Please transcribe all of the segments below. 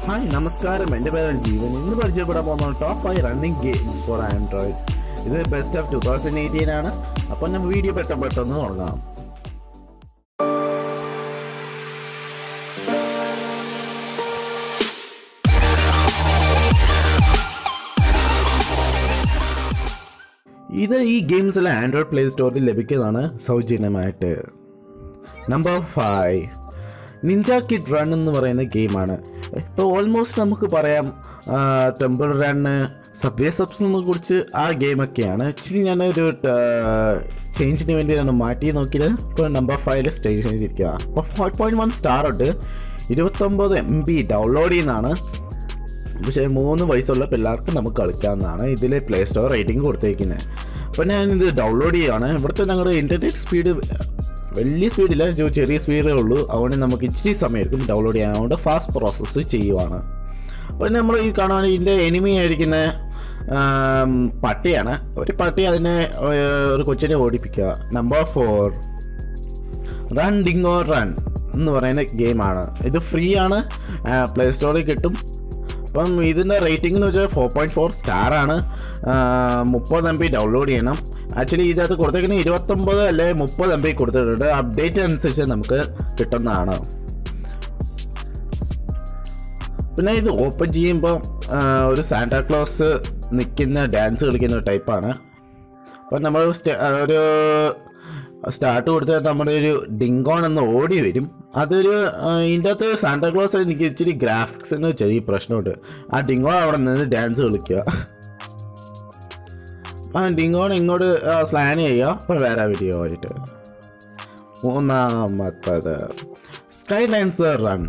hi നമസ്കാരം എൻ്റെ പേരാണ് ജീവൻ ഇന്ന് പരിചയപ്പെടാൻ പോകുന്ന top five running games for Android ഇത് best of two thousand eighteen ആണ് അപ്പം നമ്മൾ വീഡിയോ പെട്ടെന്ന് പെട്ടെന്ന് തുടങ്ങാം ഇത് ഈ ഗെയിംസ് എല്ലാം ആൻഡ്രോയിഡ് പ്ലേ സ്റ്റോറിൽ ലഭിക്കുന്നതാണ് സൗജന്യമായിട്ട് number five ninja kid run എന്ന് പറയുന്ന ഗെയിമാണ് ഇപ്പോൾ ഓൾമോസ്റ്റ് നമുക്ക് പറയാം ടെമ്പിൾ റണ്ണ് സബ്വേ സബ്സിനെ കുറിച്ച് ആ ഗെയിമൊക്കെയാണ് ആക്ച്വലി ഞാനൊരു ചേഞ്ചിന് വേണ്ടിയാണ് മാറ്റി നോക്കിയത് ഇപ്പോൾ നമ്പർ ഫൈവിൽ സ്റ്റേ ചെയ്തിരിക്കുക അപ്പോൾ ഫോർ പോയിൻറ്റ് വൺ സ്റ്റാർ ഉണ്ട് ഇരുപത്തൊമ്പത് എം ബി ഡൗൺലോഡ് ചെയ്യുന്നതാണ് പക്ഷേ മൂന്ന് വയസ്സുള്ള പിള്ളേർക്ക് നമുക്ക് കളിക്കാവുന്നതാണ് ഇതിൽ പ്ലേ സ്റ്റോർ റേറ്റിംഗ് കൊടുത്തേക്കുന്നത് അപ്പോൾ ഞാനിത് ഡൗൺലോഡ് ചെയ്യുകയാണ് ഇവിടുത്തെ ഞങ്ങളുടെ ഇൻ്റർനെറ്റ് സ്പീഡ് വലിയ സ്പീഡില്ല ചെ- ചെറിയ സ്പീഡേ ഉള്ളൂ അതുകൊണ്ട് നമുക്ക് ഇച്ചിരി സമയം എടുക്കും ഡൗൺലോഡ് ചെയ്യാൻ അതുകൊണ്ട് ഫാസ്റ്റ് പ്രോസസ്സ് ചെയ്യുവാണ് അപ്പോൾ നമ്മൾ ഈ കാണുകയാണെങ്കിൽ ഇതിൻ്റെ എനിമി ആയിരിക്കുന്ന ആം, പട്ടിയാണ് ഒരു പട്ടി അതിനെ ഏർ, ഒരു കൊച്ചിനെ ഓടിപ്പിക്കുക number four run ding or run എന്ന് പറയുന്ന ഗെയിമാണ് ഇത് ഫ്രീ ആണ് പ്ലേ സ്റ്റോറിൽ കിട്ടും അപ്പം ഇതിൻ്റെ റേറ്റിംഗ് എന്ന് വെച്ചാൽ ഫോർ പോയിൻറ്റ് ഫോർ സ്റ്റാർ ആണ് മുപ്പത് എം ബി ഡൗൺലോഡ് ചെയ്യണം ആക്ച്വലി ഇതിനകത്ത് കൊടുത്തേക്കുന്നത് ഇരുപത്തൊമ്പത് അല്ലെ മുപ്പത് എം ബി കൊടുത്തിട്ടുണ്ട് അപ്ഡേറ്റ് അനുസരിച്ച് നമുക്ക് കിട്ടുന്നതാണ് പിന്നെ ഇത് ഓപ്പൺ ചെയ്യുമ്പോൾ ഒരു സാന്റാക്ലോസ് നിൽക്കുന്ന ഡാൻസ് കളിക്കുന്ന ടൈപ്പാണ് അപ്പം നമ്മൾ സ്റ്റ- ആ, ഒരു സ്റ്റാർട്ട് കൊടുത്താൽ നമ്മുടെ ഒരു ഡിങ്കോൺ എന്ന് ഓടി വരും അതൊരു ആ, ഇതിൻ്റെ അകത്ത് സാന്റാക്ലോസ് എനിക്ക് ഇച്ചിരി ഗ്രാഫിക്സിന് ചെറിയ പ്രശ്നമുണ്ട് ആ ഡിങ്കോൺ അവിടെ നിന്ന് ഡാൻസ് കളിക്കുക ആ ഡിങ്കോൺ ഇങ്ങോട്ട് സ്ലാൻ ചെയ്യുക അപ്പോൾ വേറെ വീഡിയോ ആയിട്ട് മൂന്നാമത്തത് സ്കൈ ഡാൻസർ റൺ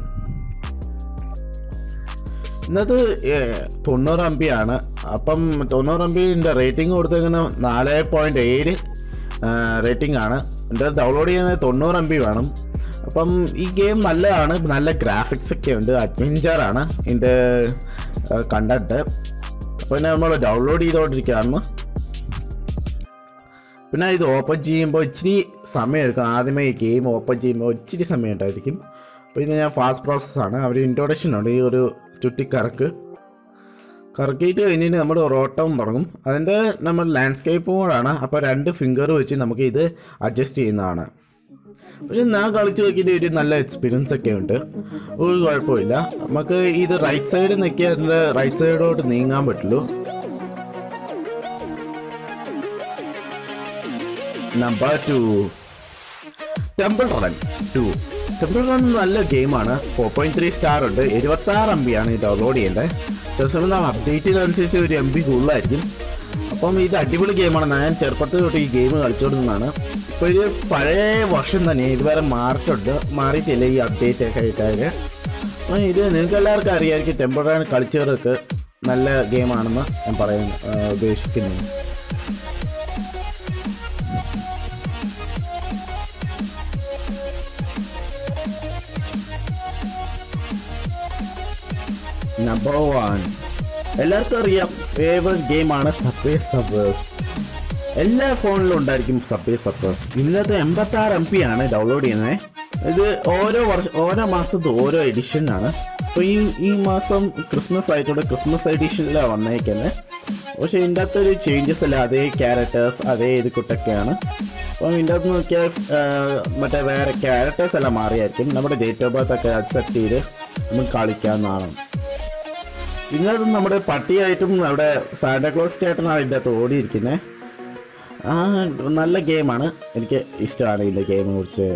ഇന്നത് ഏഹ്, തൊണ്ണൂറ് എം ബി ആണ് അപ്പം തൊണ്ണൂറ് എം ബിൻ്റെ റേറ്റിംഗ് കൊടുത്തേക്കുന്ന നാല് പോയിൻറ്റ് ഏഴ് റേറ്റിംഗ് ആണ് എൻ്റെ ഡൗൺലോഡ് ചെയ്യുന്നത് തൊണ്ണൂറ് എം ബി വേണം അപ്പം ഈ ഗെയിം നല്ലതാണ് നല്ല ഗ്രാഫിക്സ് ഒക്കെ ഉണ്ട് അഡ്വഞ്ചറാണ് ഇതിൻ്റെ കണ്ടന്റ് അപ്പോൾ നമ്മൾ ഡൗൺലോഡ് ചെയ്തുകൊണ്ടിരിക്കുകയാണ് പിന്നെ ഇത് ഓപ്പൺ ചെയ്യുമ്പോൾ ഇച്ചിരി സമയം എടുക്കും ആദ്യമേ ഈ ഗെയിം ഓപ്പൺ ചെയ്യുമ്പോൾ ഇച്ചിരി സമയം ഉണ്ടായിരിക്കും അപ്പോൾ ഇത് ഞാൻ ഫാസ്റ്റ് പ്രോസസ്സാണ് അവർ ഇൻട്രൊഡക്ഷൻ ഉണ്ട് ഈ ഒരു ചുറ്റിക്കറക്ക് കറക്കിയിട്ട് കഴിഞ്ഞിട്ട് നമ്മൾ റോട്ടവും തുടങ്ങും അതിൻ്റെ നമ്മൾ ലാൻഡ്സ്കേപ്പും കൂടാണ് അപ്പോൾ രണ്ട് ഫിംഗർ വെച്ച് നമുക്ക് ഇത് അഡ്ജസ്റ്റ് ചെയ്യുന്നതാണ് പക്ഷെ ഞാൻ കളിച്ച് നോക്കിയിട്ട് ഒരു നല്ല എക്സ്പീരിയൻസ് ഒക്കെ ഉണ്ട് ഒരു കുഴപ്പമില്ല നമുക്ക് ഇത് റൈറ്റ് സൈഡ് നിൽക്കിയാൽ അതിൻ്റെ റൈറ്റ് സൈഡോട്ട് നീങ്ങാൻ പറ്റുള്ളൂ number two temple run two temple run നല്ല ഗെയിമാണ് ഫോർ പോയിന്റ് ത്രീ സ്റ്റാർ ഉണ്ട് എഴുപത്തി ആറ് എം ബി ആണ് ഇത് ഡൗൺലോഡ് ചെയ്യേണ്ടത് ചില സമയം അപ്ഡേറ്റിനനുസരിച്ച് ഒരു എം ബി കൂടുതലായിരിക്കും അപ്പം ഇത് അടിപൊളി ഗെയിമാണ് ഞാൻ ചെറുപ്പത്തിൽ തൊട്ട് ഈ ഗെയിം കളിച്ചുകൊണ്ടിരുന്നതാണ് ഇപ്പോൾ ഇത് പഴയ വർഷം തന്നെ ഇതുവരെ മാറിയിട്ടുണ്ട് മാറിയിട്ടില്ല ഈ അപ്ഡേറ്റ് ഒക്കെ ആയിട്ടാണ് അപ്പം ഇത് നിങ്ങൾക്ക് എല്ലാവർക്കും അറിയാമായിരിക്കും ടെമ്പിൾ റൺ കളിച്ചവർക്ക് നല്ല ഗെയിമാണെന്ന് ഞാൻ പറയാൻ ആ, ഉദ്ദേശിക്കുന്നു നമ്പർ വൺ എല്ലാവർക്കും അറിയാം ഫേവറേറ്റ് ഗെയിമാണ് സബ്വേ സബ്വേഴ്സ് എല്ലാ ഫോണിലും ഉണ്ടായിരിക്കും സബ്വേ സബ്വേഴ്സ് ഇതിനകത്ത് എൺപത്തി ആറ് എം പി ആണ് ഡൗൺലോഡ് ചെയ്യുന്നത് ഇത് ഓരോ വർഷം ഓരോ മാസത്തെ ഓരോ എഡിഷനാണ് അപ്പോൾ ഈ ഈ മാസം ക്രിസ്മസ് ആയിട്ടുണ്ട് ക്രിസ്മസ് എഡിഷനിലാണ് വന്നേക്കുന്നത് പക്ഷേ ഇതിൻ്റെ അകത്ത് ഒരു ചേഞ്ചസ് അല്ല അതേ ക്യാരക്ടേഴ്സ് അതേ ഇത് കുട്ടൊക്കെയാണ് അപ്പം ഇതിൻ്റെ അകത്ത് നോക്കിയാൽ ആ, മറ്റേ വേറെ ക്യാരക്ടേഴ്സ് എല്ലാം മാറിയായിരിക്കും നമ്മുടെ ഡേറ്റ് ഓഫ് ബർത്ത് ഒക്കെ അക്സെപ്റ്റ് ചെയ്ത് നമുക്ക് കളിക്കാവുന്നതാണ് ഇതിനകത്ത് നമ്മുടെ പട്ടിയായിട്ടും അവിടെ സാന്റാക്ലോസ് ചേട്ടനാണ് ഇതിൻ്റെ അകത്ത് ഓടിയിരിക്കുന്നത് ആ നല്ല ഗെയിമാണ് എനിക്ക് ഇഷ്ടമാണ് ഇതിൻ്റെ ഗെയിമിനെ കുറിച്ച്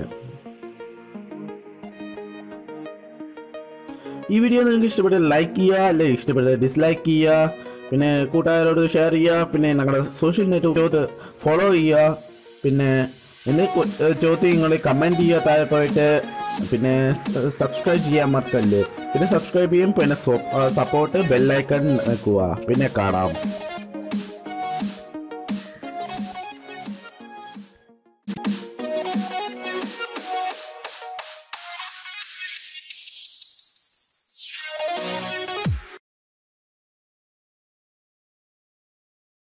ഈ വീഡിയോ നിങ്ങൾക്ക് ഇഷ്ടപ്പെട്ട ലൈക്ക് ചെയ്യുക അല്ലെങ്കിൽ ഇഷ്ടപ്പെട്ട ഡിസ്ലൈക്ക് ചെയ്യുക പിന്നെ കൂട്ടുകാരോട് ഷെയർ ചെയ്യുക പിന്നെ ഞങ്ങളുടെ സോഷ്യൽ നെറ്റ്വർക്ക് ഫോളോ ചെയ്യുക പിന്നെ എന്നെ ചോദ്യം നിങ്ങൾ കമൻറ്റ് ചെയ്യുക താഴെ പോയിട്ട് പിന്നെ സബ്സ്ക്രൈബ് ചെയ്യാൻ മറക്കല്ലേ പിന്നെ സബ്സ്ക്രൈബ് ചെയ്യും പിന്നെ സപ്പോർട്ട് ബെല്ലൈക്കൺ വെക്കുക പിന്നെ കാണാം